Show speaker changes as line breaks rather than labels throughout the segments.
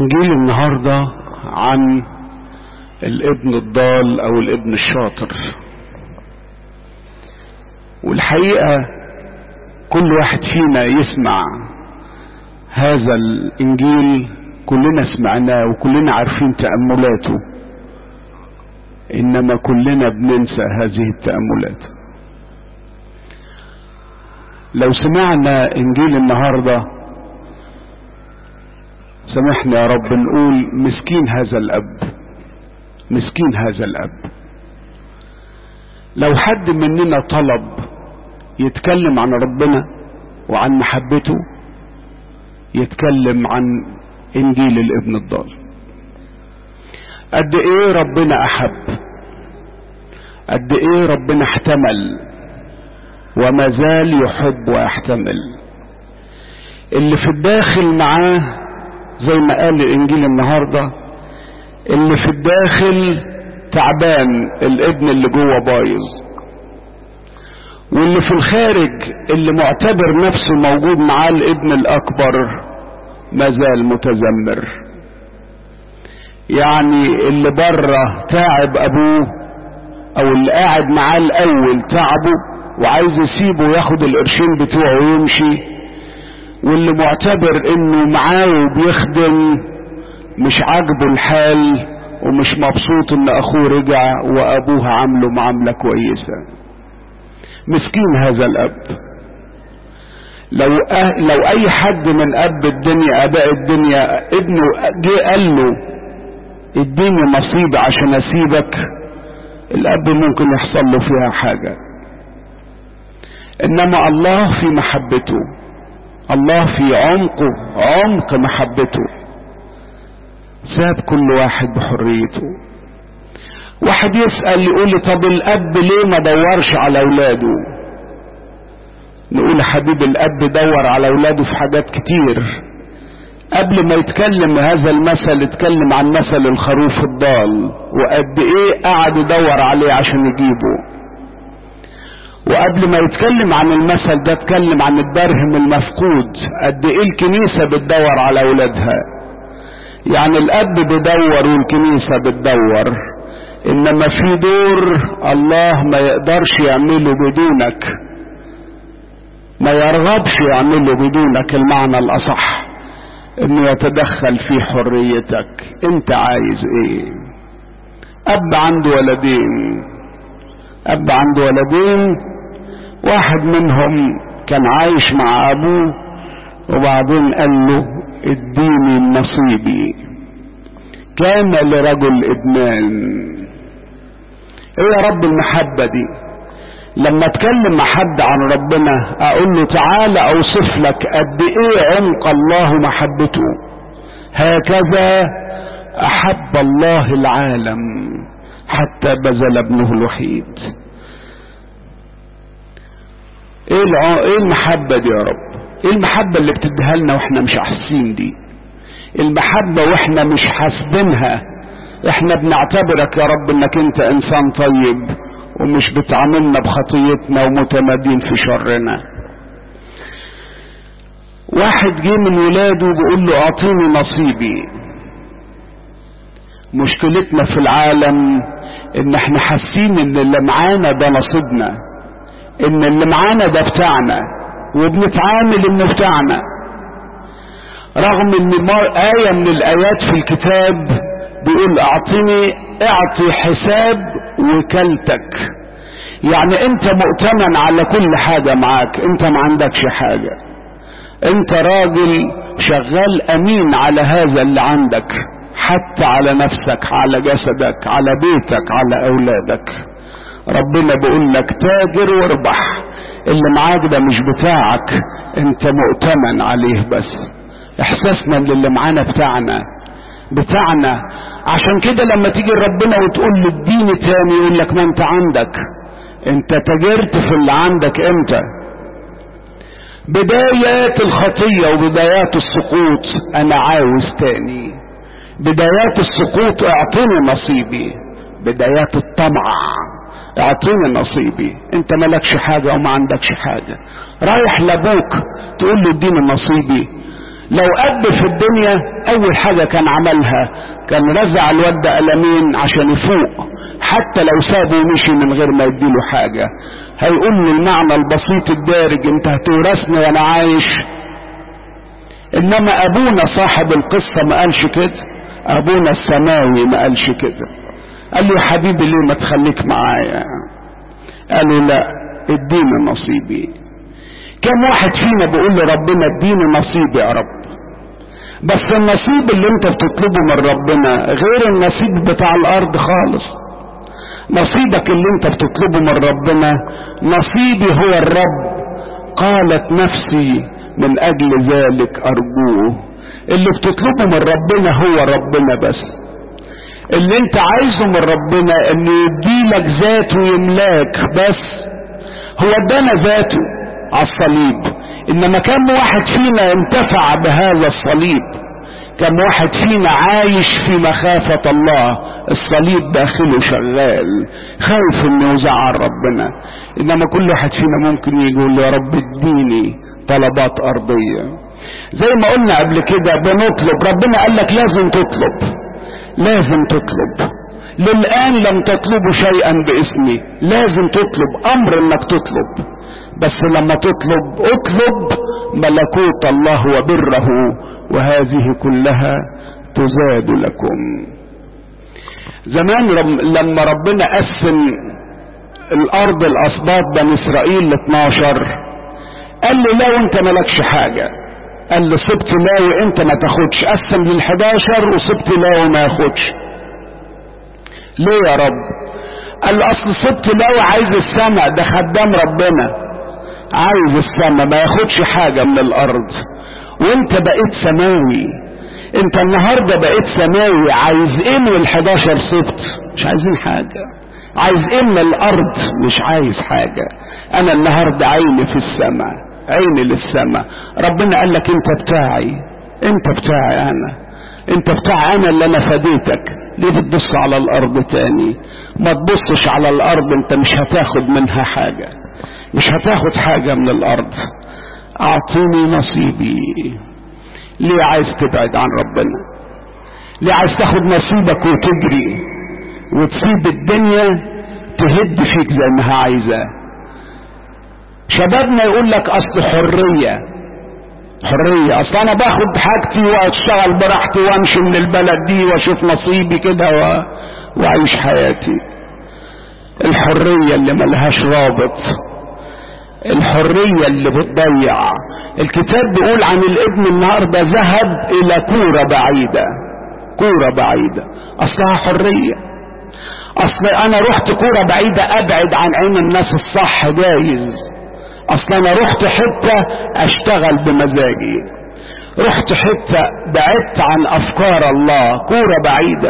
انجيل النهاردة عن الابن الضال او الابن الشاطر والحقيقة كل واحد فينا يسمع هذا الانجيل كلنا سمعناه وكلنا عارفين تأملاته انما كلنا بننسى هذه التأملات لو سمعنا انجيل النهارده سامحنا يا رب نقول مسكين هذا الاب مسكين هذا الاب لو حد مننا طلب يتكلم عن ربنا وعن محبته يتكلم عن انجيل الابن الضال قد ايه ربنا احب قد ايه ربنا احتمل وما زال يحب ويحتمل اللي في الداخل معاه زي ما قال الانجيل النهارده اللي في الداخل تعبان الابن اللي جوه بايظ واللي في الخارج اللي معتبر نفسه موجود معاه الابن الاكبر ما زال متذمر يعني اللي بره تعب ابوه او اللي قاعد معاه الاول تعبه وعايز يسيبه ياخد القرشين بتوعه ويمشي واللي معتبر انه معاه وبيخدم مش عاجبه الحال ومش مبسوط ان اخوه رجع وابوه عامله معاملة كويسة مسكين هذا الاب لو أه لو اي حد من اب الدنيا اباء الدنيا ابنه جه قال له اديني نصيب عشان اسيبك الاب ممكن يحصل له فيها حاجة انما الله في محبته الله في عمقه عمق محبته ساب كل واحد بحريته واحد يسأل يقول لي طب الاب ليه ما دورش على اولاده نقول حبيب الاب دور على اولاده في حاجات كتير قبل ما يتكلم هذا المثل اتكلم عن مثل الخروف الضال وقد ايه قعد يدور عليه عشان يجيبه وقبل ما يتكلم عن المثل ده اتكلم عن الدرهم المفقود قد ايه الكنيسة بتدور على اولادها يعني الاب بيدور والكنيسة بتدور انما في دور الله ما يقدرش يعمله بدونك ما يرغبش يعمله بدونك المعنى الاصح انه يتدخل في حريتك انت عايز ايه اب عنده ولدين اب عنده ولدين واحد منهم كان عايش مع ابوه وبعدين قال له اديني نصيبي كان لرجل ابنان ايه يا رب المحبة دي لما اتكلم مع حد عن ربنا اقول له تعالى اوصف لك قد ايه عمق الله محبته هكذا احب الله العالم حتى بذل ابنه الوحيد ايه الع... ايه المحبة دي يا رب ايه المحبة اللي بتديها لنا واحنا مش حاسين دي المحبة واحنا مش حاسبينها احنا بنعتبرك يا رب انك انت انسان طيب ومش بتعاملنا بخطيتنا ومتمادين في شرنا واحد جه من ولاده بيقول له اعطيني نصيبي مشكلتنا في العالم ان احنا حاسين ان اللي معانا ده نصيبنا ان اللي معانا ده بتاعنا وبنتعامل انه بتاعنا رغم ان آية من الآيات في الكتاب بيقول اعطني اعطي حساب وكالتك يعني انت مؤتمن على كل حاجة معاك انت ما عندكش حاجة انت راجل شغال امين على هذا اللي عندك حتى على نفسك على جسدك على بيتك على اولادك ربنا بيقول لك تاجر واربح اللي معاك ده مش بتاعك انت مؤتمن عليه بس احساسنا ان اللي معانا بتاعنا بتاعنا عشان كده لما تيجي ربنا وتقول له اديني تاني يقول لك ما انت عندك انت تاجرت في اللي عندك امتى بدايات الخطية وبدايات السقوط انا عاوز تاني بدايات السقوط اعطيني نصيبي بدايات الطمع اعطيني نصيبي انت مالكش حاجة وما عندكش حاجة رايح لابوك تقول له اديني نصيبي لو أب في الدنيا أول حاجة كان عملها كان رزع الواد ده قلمين عشان يفوق حتى لو سابه ومشي من غير ما يديله حاجة هيقول له المعنى البسيط الدارج انت هتورثني وانا عايش انما ابونا صاحب القصة ما قالش كده ابونا السماوي ما قالش كده قال له يا حبيبي ليه ما تخليك معايا قالوا لا اديني نصيبي كم واحد فينا بيقول لربنا اديني نصيبي يا رب بس النصيب اللي انت بتطلبه من ربنا غير النصيب بتاع الارض خالص نصيبك اللي انت بتطلبه من ربنا نصيبي هو الرب قالت نفسي من اجل ذلك ارجوه اللي بتطلبه من ربنا هو ربنا بس اللي انت عايزه من ربنا انه يديلك ذاته ويملاك بس هو ادانا ذاته على الصليب انما كم واحد فينا انتفع بهذا الصليب كم واحد فينا عايش في مخافة الله الصليب داخله شغال خايف انه يزعل ربنا انما كل واحد فينا ممكن يقول يا رب اديني طلبات ارضية زي ما قلنا قبل كده بنطلب ربنا قال لك لازم تطلب لازم تطلب للآن لم تطلبوا شيئا باسمي لازم تطلب امر انك تطلب بس لما تطلب اطلب ملكوت الله وبره وهذه كلها تزاد لكم زمان رب لما ربنا قسم الارض الاسباط بني اسرائيل ل 12 قال له لو انت مالكش حاجه قال له سبت لاوي انت ما تاخدش قسم لل 11 وسبت لاوي ما ياخدش ليه يا رب قال له اصل سبت لاوي عايز السمع ده خدام ربنا عايز السمع ما ياخدش حاجه من الارض وانت بقيت سماوي انت النهاردة بقيت سماوي عايز ايه من الحداشر سبت مش عايزين حاجة عايز ايه من الارض مش عايز حاجة انا النهاردة عيني في السماء عيني للسماء ربنا قال لك انت بتاعي انت بتاعي انا انت بتاع انا اللي انا فديتك ليه بتبص على الارض تاني ما تبصش على الارض انت مش هتاخد منها حاجة مش هتاخد حاجة من الارض اعطيني نصيبي ليه عايز تبعد عن ربنا ليه عايز تاخد نصيبك وتجري وتسيب الدنيا تهد فيك زي ما هي عايزة شبابنا يقول لك اصل حرية حرية اصل انا باخد حاجتي واشتغل براحتي وامشي من البلد دي واشوف نصيبي كده و... واعيش حياتي الحرية اللي ملهاش رابط الحرية اللي بتضيع الكتاب بيقول عن الابن النهاردة ذهب الى كورة بعيدة كورة بعيدة اصلها حرية اصل انا رحت كورة بعيدة ابعد عن عين الناس الصح جايز اصل انا رحت حتة اشتغل بمزاجي رحت حتة بعدت عن افكار الله كورة بعيدة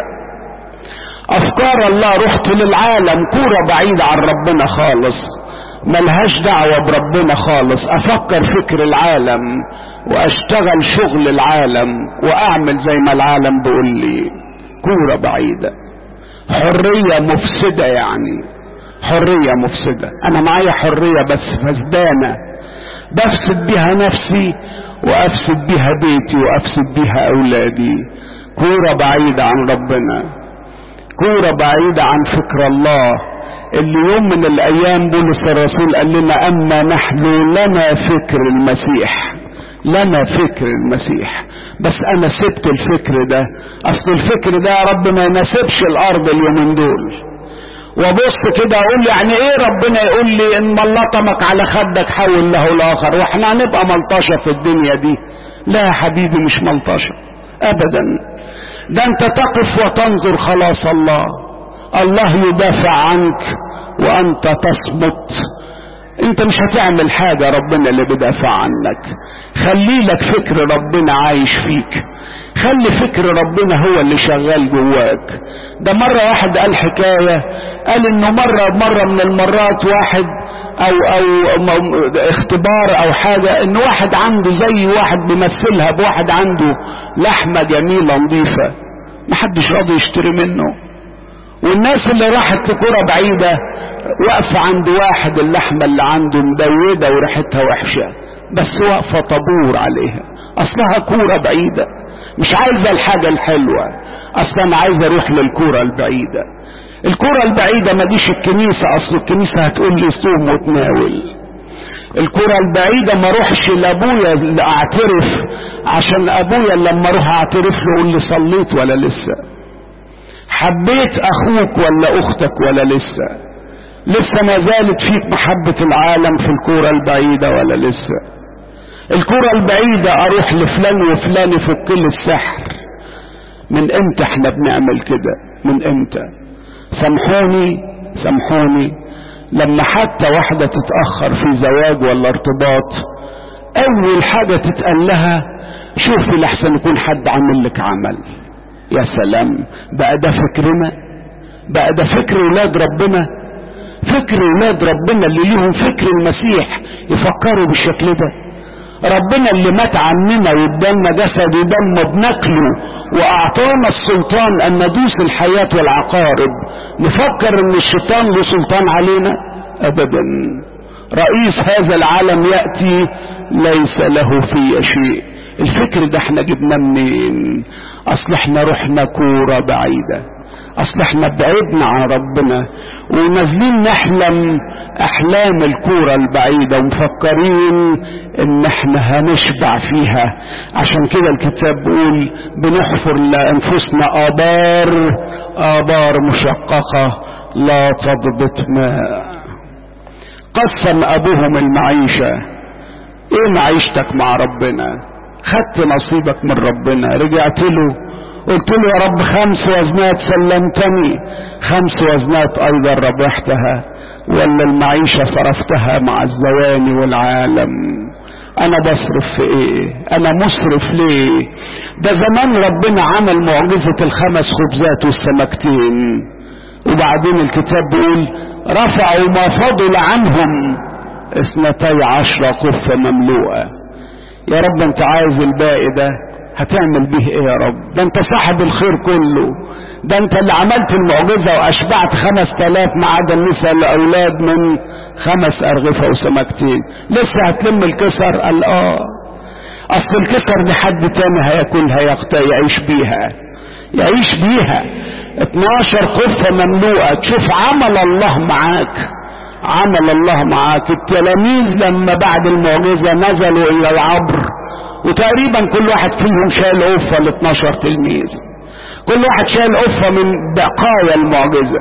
افكار الله رحت للعالم كورة بعيدة عن ربنا خالص ملهاش دعوة بربنا خالص افكر فكر العالم واشتغل شغل العالم واعمل زي ما العالم بيقول لي كورة بعيدة حرية مفسدة يعني حرية مفسدة انا معايا حرية بس فسدانة بفسد بيها نفسي وافسد بيها بيتي وافسد بيها اولادي كورة بعيدة عن ربنا كورة بعيدة عن فكر الله اللي يوم من الايام بولس الرسول قال لنا اما نحن لنا فكر المسيح لنا فكر المسيح بس انا سبت الفكر ده اصل الفكر ده يا رب ما يناسبش الارض اليومين دول وبص كده اقول يعني ايه ربنا يقول لي ان ملطمك على خدك حول له الاخر واحنا هنبقى ملطشه في الدنيا دي لا يا حبيبي مش ملطشه ابدا ده انت تقف وتنظر خلاص الله الله يدافع عنك وانت تصمت انت مش هتعمل حاجة ربنا اللي بيدافع عنك خلي لك فكر ربنا عايش فيك خلي فكر ربنا هو اللي شغال جواك ده مرة واحد قال حكاية قال انه مرة مرة من المرات واحد او او اختبار او حاجة ان واحد عنده زي واحد بيمثلها بواحد عنده لحمة جميلة نظيفة محدش راضي يشتري منه والناس اللي راحت لكرة بعيدة واقفة عند واحد اللحمة اللي عنده مدودة وريحتها وحشة بس واقفة طابور عليها اصلها كورة بعيدة مش عايزة الحاجة الحلوة اصلا انا عايز اروح للكورة البعيدة الكورة البعيدة ما ديش الكنيسة اصل الكنيسة هتقول لي صوم وتناول الكرة البعيدة ما اروحش لابويا اعترف عشان ابويا لما اروح اعترف له يقول لي صليت ولا لسه حبيت اخوك ولا اختك ولا لسه لسه ما زالت فيك محبة العالم في الكرة البعيدة ولا لسه الكرة البعيدة اروح لفلان وفلان يفك لي السحر من امتى احنا بنعمل كده من امتى سامحوني سامحوني لما حتى واحدة تتأخر في زواج ولا ارتباط اول حاجة تتقال لها شوفي لحسن يكون حد عامل لك عمل يا سلام بقى ده فكرنا بقى ده فكر ولاد ربنا فكر ولاد ربنا اللي ليهم فكر المسيح يفكروا بالشكل ده ربنا اللي مات عننا وادانا جسد ودم بناكله واعطانا السلطان ان ندوس الحياة والعقارب نفكر ان الشيطان له سلطان علينا ابدا رئيس هذا العالم يأتي ليس له في شيء الفكر ده احنا جبناه منين اصل احنا رحنا كورة بعيدة اصل احنا بعدنا عن ربنا ونازلين نحلم احلام الكورة البعيدة ومفكرين ان احنا هنشبع فيها عشان كده الكتاب بيقول بنحفر لانفسنا ابار ابار مشققة لا تضبط ماء قسم ابوهم المعيشة ايه معيشتك مع ربنا خدت نصيبك من ربنا رجعت له قلت له يا رب خمس وزنات سلمتني خمس وزنات ايضا ربحتها ولا المعيشة صرفتها مع الزواني والعالم انا بصرف في ايه انا مصرف ليه ده زمان ربنا عمل معجزة الخمس خبزات والسمكتين وبعدين الكتاب بيقول رفعوا ما فضل عنهم اثنتي عشرة قفة مملوءة يا رب انت عايز الباقي ده هتعمل به ايه يا رب ده انت صاحب الخير كله ده انت اللي عملت المعجزة واشبعت خمس تلاف ما عدا النساء الاولاد من خمس ارغفة وسمكتين لسه هتلم الكسر قال اه اصل الكسر دي حد تاني هياكلها يعيش بيها يعيش بيها 12 قفة مملوءة تشوف عمل الله معاك عمل الله معاك التلاميذ لما بعد المعجزة نزلوا الى العبر وتقريبا كل واحد فيهم شايل قفة ل 12 تلميذ كل واحد شايل قفة من بقايا المعجزة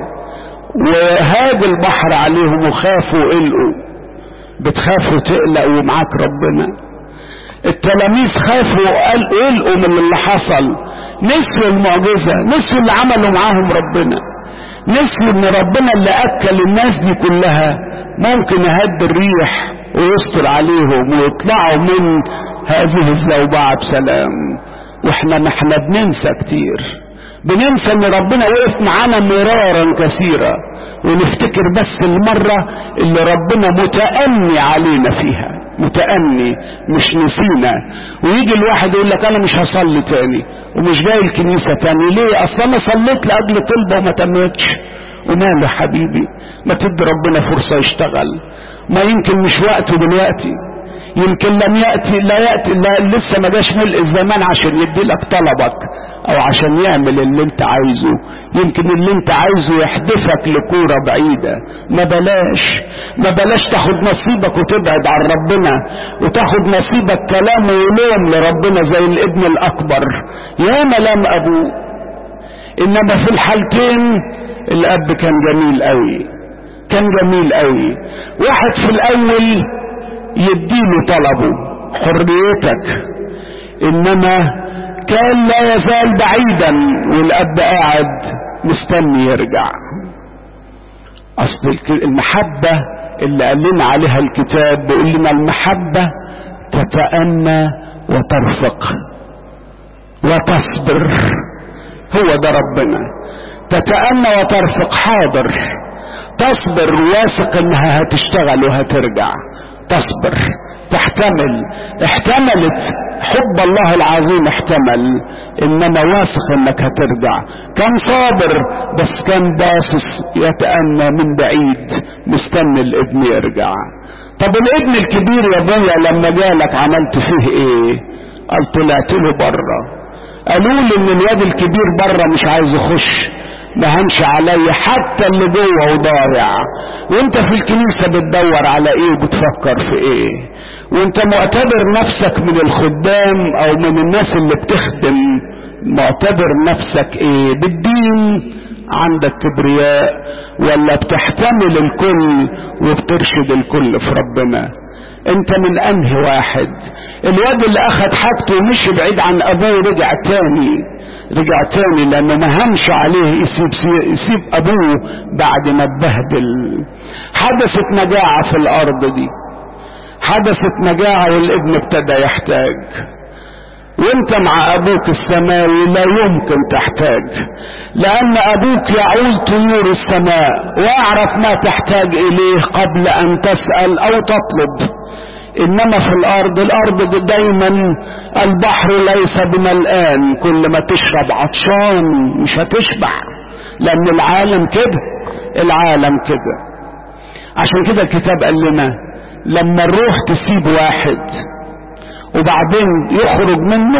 وهاج البحر عليهم وخافوا قلقوا بتخافوا تقلق ومعاك ربنا التلاميذ خافوا قلقوا من اللي حصل نسوا المعجزة نسوا اللي عملوا معاهم ربنا نسوا ان ربنا اللي اكل الناس دي كلها ممكن يهد الريح ويستر عليهم ويطلعوا من هذه الزوبعة بسلام واحنا ما احنا بننسى كتير بننسى ان ربنا وقف معانا مرارا كثيرا ونفتكر بس المرة اللي ربنا متأني علينا فيها متأني مش نسينا ويجي الواحد يقول لك انا مش هصلي تاني ومش جاي الكنيسة تاني ليه اصلا انا صليت لاجل طلبة وما تمتش وماله حبيبي ما تدي ربنا فرصة يشتغل ما يمكن مش وقته دلوقتي يمكن لم يأتي لا يأتي لا لسه ما جاش ملء الزمان عشان يدي لك طلبك او عشان يعمل اللي انت عايزه يمكن اللي انت عايزه يحدفك لكورة بعيدة ما بلاش ما بلاش تاخد نصيبك وتبعد عن ربنا وتاخد نصيبك كلام ولوم لربنا زي الابن الاكبر يا ملام ابوه انما في الحالتين الاب كان جميل قوي كان جميل قوي واحد في الاول يديله طلبه حريتك انما كان لا يزال بعيدا والاب قاعد مستني يرجع اصل المحبة اللي قال لنا عليها الكتاب بيقول لنا المحبة تتأنى وترفق وتصبر هو ده ربنا تتأنى وترفق حاضر تصبر واثق انها هتشتغل وهترجع تصبر تحتمل احتملت حب الله العظيم احتمل انما واثق انك هترجع كان صابر بس كان باصص يتأنى من بعيد مستني الابن يرجع طب الابن الكبير يا ابويا لما جالك عملت فيه ايه قال طلعت له بره قالوا لي ان الواد الكبير بره مش عايز يخش ما هنش عليا حتى اللي جوه وضايع وانت في الكنيسة بتدور على ايه وبتفكر في ايه وانت معتبر نفسك من الخدام او من الناس اللي بتخدم معتبر نفسك ايه بالدين عندك كبرياء ولا بتحتمل الكل وبترشد الكل في ربنا انت من انهي واحد الواد اللي اخد حاجته ومشي بعيد عن ابوه رجع تاني رجع تاني لانه ما همش عليه يسيب, يسيب ابوه بعد ما اتبهدل حدثت مجاعة في الارض دي حدثت مجاعة والابن ابتدى يحتاج وانت مع ابوك السماوي لا يمكن تحتاج لان ابوك يعول طيور السماء واعرف ما تحتاج اليه قبل ان تسأل او تطلب انما في الارض الارض دايما البحر ليس بملآن كل ما تشرب عطشان مش هتشبع لان العالم كده العالم كده عشان كده الكتاب قال لنا لما الروح تسيب واحد وبعدين يخرج منه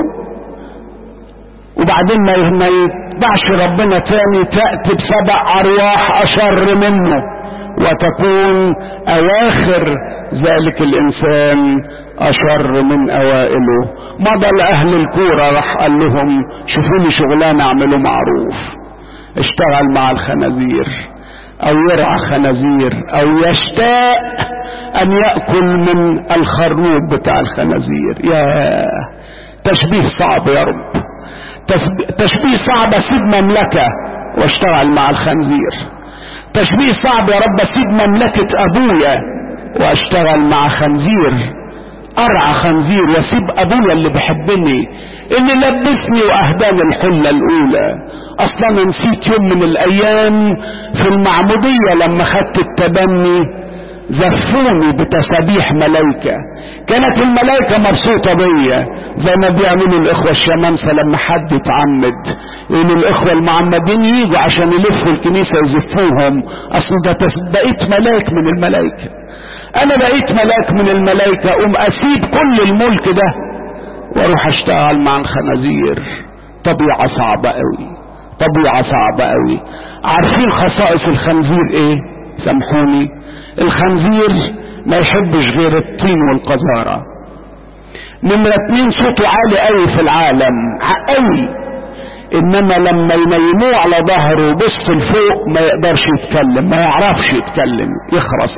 وبعدين ما يتبعش ربنا تاني تأتي بسبع أرواح أشر منه وتكون أواخر ذلك الإنسان أشر من أوائله مضى لأهل الكورة راح قال لهم شوفوا لي شغلانة اعملوا معروف اشتغل مع الخنازير أو يرعى خنازير أو يشتاق أن يأكل من الخروب بتاع الخنازير يا تشبيه صعب يا رب تشبيه صعب أسيب مملكة واشتغل مع الخنزير تشبيه صعب يا رب اسيب مملكة ابويا واشتغل مع خنزير ارعى خنزير واسيب ابويا اللي بيحبني اللي لبسني واهداني الحلة الاولى اصلا نسيت يوم من الايام في المعمودية لما خدت التبني زفوني بتسابيح ملايكة كانت الملايكة مبسوطة بيا زي ما بيعملوا الاخوة الشمامسة لما حد يتعمد يقولوا الاخوة المعمدين يجوا عشان يلفوا الكنيسة يزفوهم اصل ده بقيت ملاك من الملايكة انا بقيت ملاك من الملايكة قوم اسيب كل الملك ده واروح اشتغل مع الخنازير طبيعة صعبة قوي طبيعة صعبة قوي عارفين خصائص الخنزير ايه سامحوني الخنزير ما يحبش غير الطين والقذارة نمرة اتنين صوته عالي قوي في العالم قوي انما لما ينيموه على ظهره وبص لفوق ما يقدرش يتكلم ما يعرفش يتكلم يخرس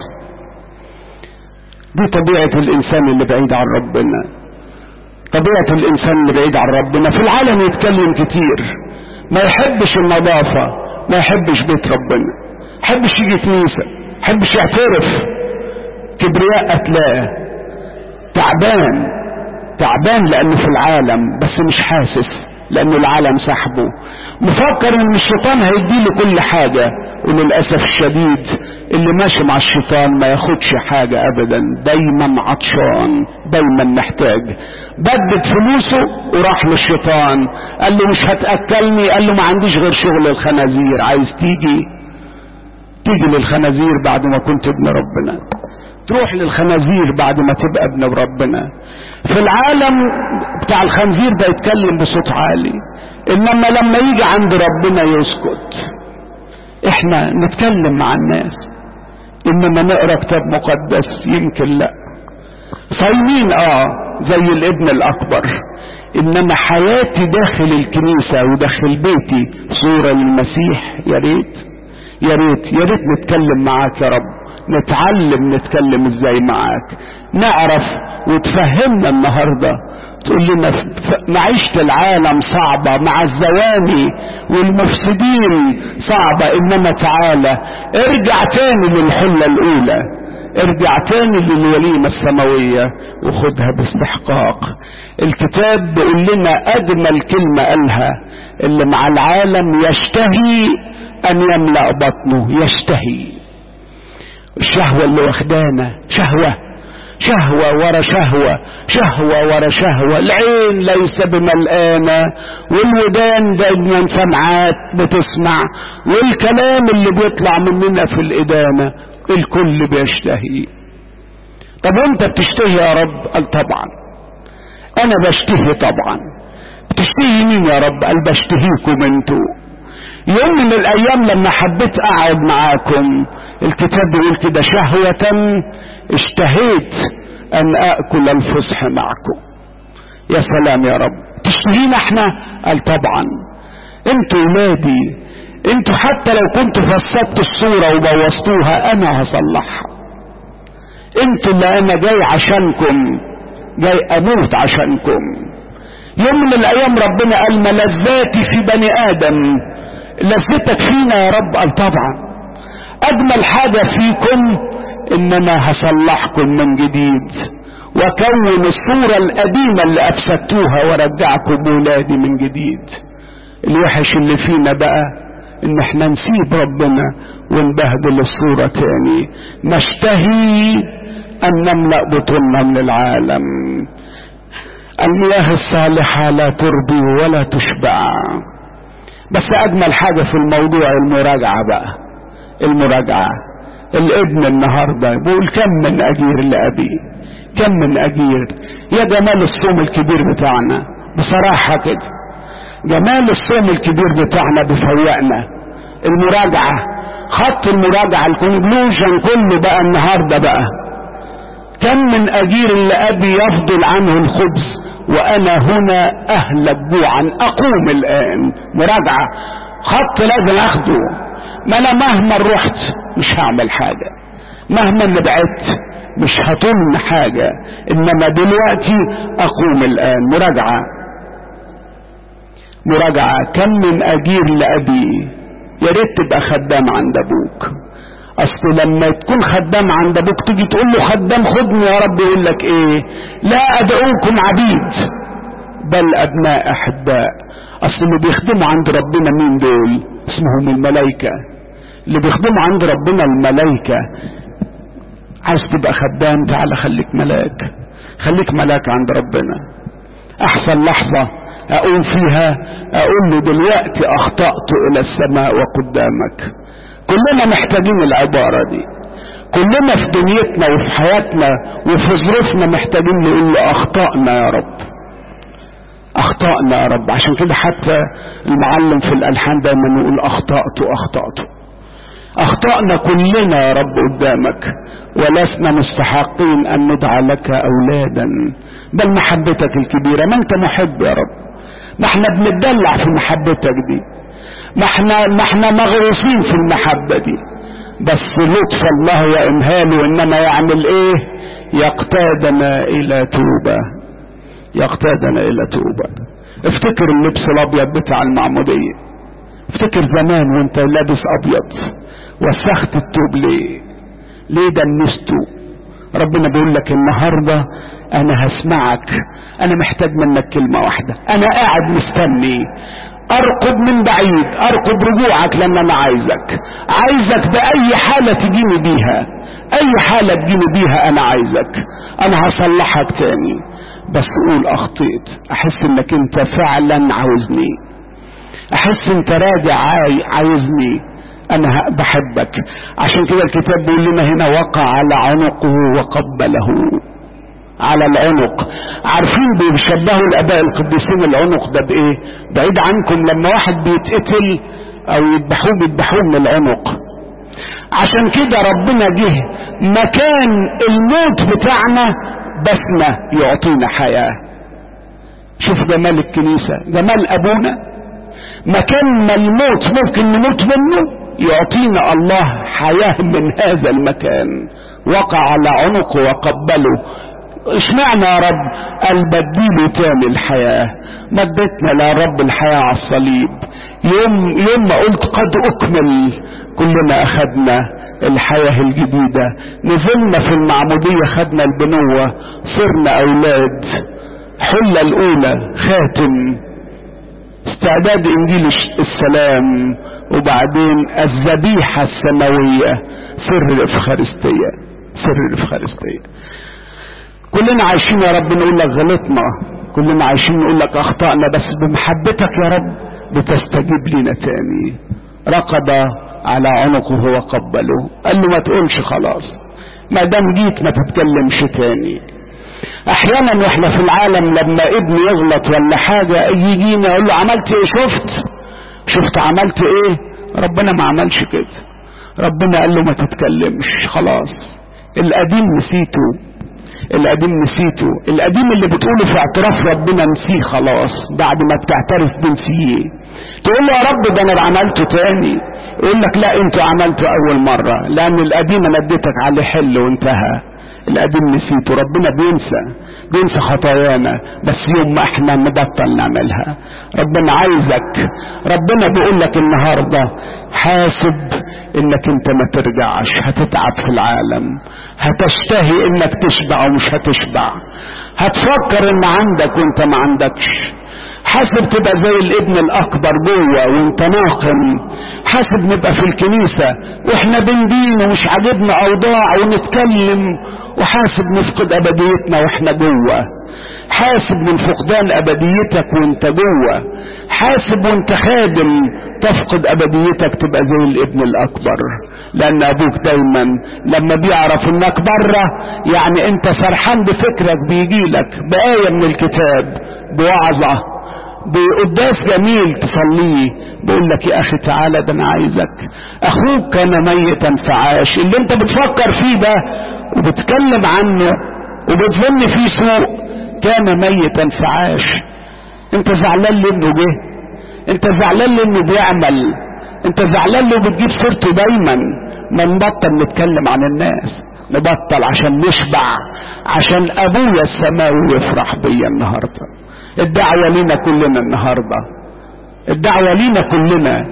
دي طبيعة الانسان اللي بعيد عن ربنا طبيعة الانسان اللي بعيد عن ربنا في العالم يتكلم كتير ما يحبش النظافة ما يحبش بيت ربنا يحبش يجي كنيسة يحبش يعترف كبرياء قتلاه تعبان تعبان لانه في العالم بس مش حاسس لانه العالم سحبه مفكر ان الشيطان هيديله كل حاجة وللأسف الشديد اللي ماشي مع الشيطان ما ياخدش حاجة ابدا دايما عطشان دايما محتاج بدد فلوسه وراح للشيطان قال له مش هتأكلني قال له ما عنديش غير شغل الخنازير عايز تيجي تيجي للخنازير بعد ما كنت ابن ربنا تروح للخنازير بعد ما تبقى ابن ربنا في العالم بتاع الخنزير ده يتكلم بصوت عالي انما لما يجي عند ربنا يسكت احنا نتكلم مع الناس انما نقرا كتاب مقدس يمكن لا صايمين اه زي الابن الاكبر انما حياتي داخل الكنيسة وداخل بيتي صورة للمسيح يا ريت يا ريت يا ريت نتكلم معاك يا رب نتعلم نتكلم ازاي معاك نعرف وتفهمنا النهاردة تقول لنا معيشة العالم صعبة مع الزواني والمفسدين صعبة انما تعالى ارجع تاني للحلة الاولى ارجع تاني للوليمة السماوية وخدها باستحقاق الكتاب بيقول لنا اجمل كلمة قالها اللي مع العالم يشتهي ان يملأ بطنه يشتهي الشهوة اللي واخدانا شهوة شهوة ورا شهوة شهوة ورا شهوة العين ليس بملآنة والودان دايما سمعات بتسمع والكلام اللي بيطلع مننا في الإدانة الكل بيشتهي طب وانت بتشتهي يا رب قال طبعا انا بشتهي طبعا بتشتهي مين يا رب قال بشتهيكم انتوا يوم من الايام لما حبيت اقعد معاكم الكتاب بيقول كده شهوة اشتهيت ان اكل الفصح معكم يا سلام يا رب تشتهينا احنا قال طبعا انتوا ولادي انتوا حتى لو كنتوا فسدتوا الصورة وبوظتوها انا هصلحها انتوا اللي انا جاي عشانكم جاي اموت عشانكم يوم من الايام ربنا قال ملذاتي في بني ادم لذتك فينا يا رب قال طبعا اجمل حاجة فيكم ان انا هصلحكم من جديد وكون الصورة القديمة اللي افسدتوها وارجعكم ولادي من جديد الوحش اللي فينا بقى ان احنا نسيب ربنا ونبهدل الصورة تاني نشتهي ان نملأ بطوننا من العالم المياه الصالحة لا ترضي ولا تشبع بس اجمل حاجة في الموضوع المراجعة بقى المراجعة الابن النهاردة بيقول كم من اجير لابي كم من اجير يا جمال الصوم الكبير بتاعنا بصراحة كده جمال الصوم الكبير بتاعنا بيفوقنا المراجعة خط المراجعة الكونكلوجن كله بقى النهاردة بقى كم من اجير لابي يفضل عنه الخبز وانا هنا اهلك جوعا اقوم الان مراجعة خط لازم اخده ما انا مهما رحت مش هعمل حاجة مهما بعدت مش هطن حاجة انما دلوقتي اقوم الان مراجعة مراجعة كم من اجير لابي يا ريت تبقى خدام عند ابوك اصل لما تكون خدام عند ابوك تيجي تقول له خدام خدني يا رب يقول لك ايه لا ادعوكم عبيد بل ابناء احباء اصل اللي بيخدموا عند ربنا مين دول اسمهم الملائكة اللي بيخدموا عند ربنا الملائكة عايز تبقى خدام تعالى خليك ملاك خليك ملاك عند ربنا احسن لحظة اقوم فيها اقول له دلوقتي اخطأت الى السماء وقدامك كلنا محتاجين العبارة دي كلنا في دنيتنا وفي حياتنا وفي ظروفنا محتاجين نقول له اخطأنا يا رب اخطأنا يا رب عشان كده حتى المعلم في الالحان دايما يقول اخطأت اخطأت اخطأنا كلنا يا رب قدامك ولسنا مستحقين ان ندعى لك اولادا بل محبتك الكبيرة ما انت محب يا رب ما احنا بنتدلع في محبتك دي ما احنا ما احنا مغروسين في المحبة دي بس لطف الله وامهاله انما يعمل ايه يقتادنا الى توبة يقتادنا الى توبة افتكر اللبس الابيض بتاع المعمودية افتكر زمان وانت لابس ابيض وسخت التوب ليه ليه دنسته ربنا بيقول لك النهاردة انا هسمعك انا محتاج منك كلمة واحدة انا قاعد مستني ارقب من بعيد ارقب رجوعك لان انا عايزك عايزك باي حالة تجيني بيها اي حالة تجيني بيها انا عايزك انا هصلحك تاني بس قول اخطيت احس انك انت فعلا عاوزني احس انت راجع عاي عايزني انا بحبك عشان كده الكتاب بيقول لنا هنا وقع على عنقه وقبله على العنق عارفين بيشبهوا الاباء القديسين العنق ده بايه بعيد عنكم لما واحد بيتقتل او يذبحوه بيذبحوه من العنق عشان كده ربنا جه مكان الموت بتاعنا بسنا يعطينا حياة شوف جمال الكنيسة جمال ابونا مكان ما الموت ممكن نموت منه يعطينا الله حياة من هذا المكان وقع على عنقه وقبله اشمعنى يا رب قال بديله تاني الحياة مدتنا لا رب الحياة على الصليب يوم يوم ما قلت قد اكمل كلنا اخدنا الحياة الجديدة نزلنا في المعمودية خدنا البنوة صرنا اولاد حلة الاولى خاتم استعداد انجيل السلام وبعدين الذبيحة السماوية سر الافخارستية سر الافخارستية كلنا عايشين يا رب نقول لك غلطنا كلنا عايشين نقول لك اخطأنا بس بمحبتك يا رب بتستجيب لنا تاني رقد على عنقه وقبله قال له ما تقولش خلاص ما دام جيت ما تتكلمش تاني احيانا واحنا في العالم لما ابن يغلط ولا حاجة يجينا يقول له عملت ايه شفت شفت عملت ايه ربنا ما عملش كده ربنا قال له ما تتكلمش خلاص القديم نسيته القديم نسيته القديم اللي بتقوله في اعتراف ربنا نسيه خلاص بعد ما بتعترف بنسيه تقول له يا رب ده انا عملته تاني يقول لك لا انتوا عملته اول مرة لان القديم انا اديتك عليه حل وانتهى القديم نسيته ربنا بينسى بينسى خطايانا بس يوم ما احنا نبطل نعملها ربنا عايزك ربنا بيقول لك النهارده حاسب انك انت ما ترجعش هتتعب في العالم هتشتهي انك تشبع ومش هتشبع هتفكر ان عندك وانت ما عندكش حاسب تبقى زي الابن الاكبر جوه وانت ناقم حاسب نبقى في الكنيسة واحنا بندين ومش عاجبنا اوضاع ونتكلم وحاسب نفقد ابديتنا واحنا جوه حاسب من فقدان ابديتك وانت جوه حاسب وانت خادم تفقد ابديتك تبقى زي الابن الاكبر لان ابوك دايما لما بيعرف انك بره يعني انت سرحان بفكرك بيجيلك بآية من الكتاب بوعظة بقداس جميل تصليه بيقول لك يا اخي تعالى ده انا عايزك اخوك كان ميتا فعاش اللي انت بتفكر فيه ده وبتكلم عنه وبتظن فيه سوء كان ميتا فعاش انت زعلان لانه جه انت زعلان لانه بيعمل انت زعلان لانه بتجيب سيرته دايما ما نبطل نتكلم عن الناس نبطل عشان نشبع عشان ابويا السماوي يفرح بيا النهارده الدعوة لينا كلنا النهاردة الدعوة لينا كلنا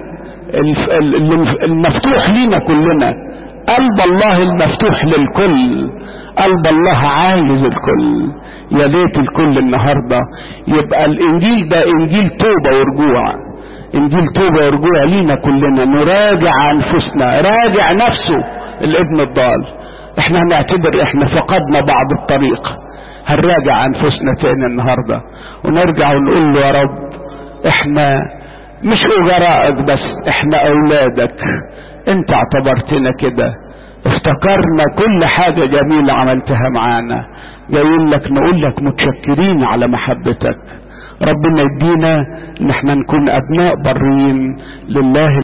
المفتوح لينا كلنا قلب الله المفتوح للكل قلب الله عايز الكل يا ليت الكل النهاردة يبقى الانجيل ده انجيل توبة ورجوع انجيل توبة ورجوع لينا كلنا نراجع انفسنا راجع نفسه الابن الضال احنا هنعتبر احنا فقدنا بعض الطريق هنراجع انفسنا تاني النهاردة ونرجع ونقول له يا رب احنا مش اجرائك بس احنا اولادك انت اعتبرتنا كده افتكرنا كل حاجة جميلة عملتها معانا جايين لك نقول لك متشكرين على محبتك ربنا يدينا ان احنا نكون ابناء برين لله